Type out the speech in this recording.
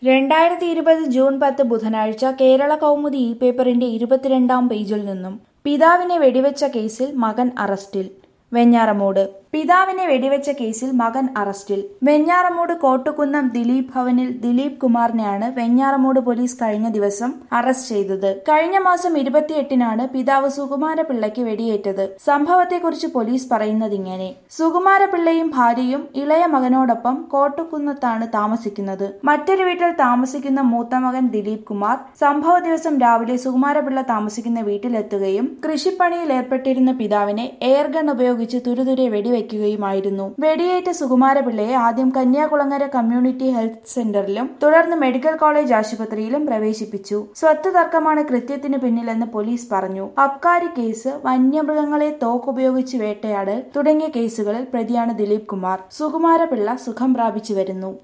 രണ്ടായിരത്തി ഇരുപത് ജൂൺ പത്ത് ബുധനാഴ്ച കേരള കൗമുദി ഇ പേപ്പറിന്റെ ഇരുപത്തിരണ്ടാം പേജിൽ നിന്നും പിതാവിനെ വെടിവെച്ച കേസിൽ മകൻ അറസ്റ്റിൽ വെഞ്ഞാറമൂട് പിതാവിനെ വെടിവെച്ച കേസിൽ മകൻ അറസ്റ്റിൽ വെഞ്ഞാറമൂട് കോട്ടുകുന്നം ദിലീപ് ഭവനിൽ ദിലീപ് കുമാറിനെയാണ് വെഞ്ഞാറമൂട് പോലീസ് കഴിഞ്ഞ ദിവസം അറസ്റ്റ് ചെയ്തത് കഴിഞ്ഞ മാസം ഇരുപത്തിയെട്ടിനാണ് പിതാവ് സുകുമാരപിള്ളയ്ക്ക് വെടിയേറ്റത് സംഭവത്തെക്കുറിച്ച് പോലീസ് പറയുന്നതിങ്ങനെ സുകുമാരപിള്ളയും ഭാര്യയും ഇളയ മകനോടൊപ്പം കോട്ടുകുന്നത്താണ് താമസിക്കുന്നത് മറ്റൊരു വീട്ടിൽ താമസിക്കുന്ന മൂത്ത മകൻ ദിലീപ് കുമാർ സംഭവ ദിവസം രാവിലെ സുകുമാരപിള്ള താമസിക്കുന്ന വീട്ടിലെത്തുകയും കൃഷിപ്പണിയിൽ ഏർപ്പെട്ടിരുന്ന പിതാവിനെ എയർഗൺ ഉപയോഗിച്ച് തുരുതുരെ വെടിവെക്കുകയുമായിരുന്നു വെടിയേറ്റ സുകുമാരപിള്ളയെ ആദ്യം കന്യാകുളങ്ങര കമ്മ്യൂണിറ്റി ഹെൽത്ത് സെന്ററിലും തുടർന്ന് മെഡിക്കൽ കോളേജ് ആശുപത്രിയിലും പ്രവേശിപ്പിച്ചു സ്വത്ത് തർക്കമാണ് കൃത്യത്തിന് പിന്നിലെന്ന് പോലീസ് പറഞ്ഞു അബ്കാരി കേസ് വന്യമൃഗങ്ങളെ തോക്കുപയോഗിച്ച് വേട്ടയാടൽ തുടങ്ങിയ കേസുകളിൽ പ്രതിയാണ് ദിലീപ് കുമാർ സുകുമാരപിള്ള സുഖം പ്രാപിച്ചു വരുന്നു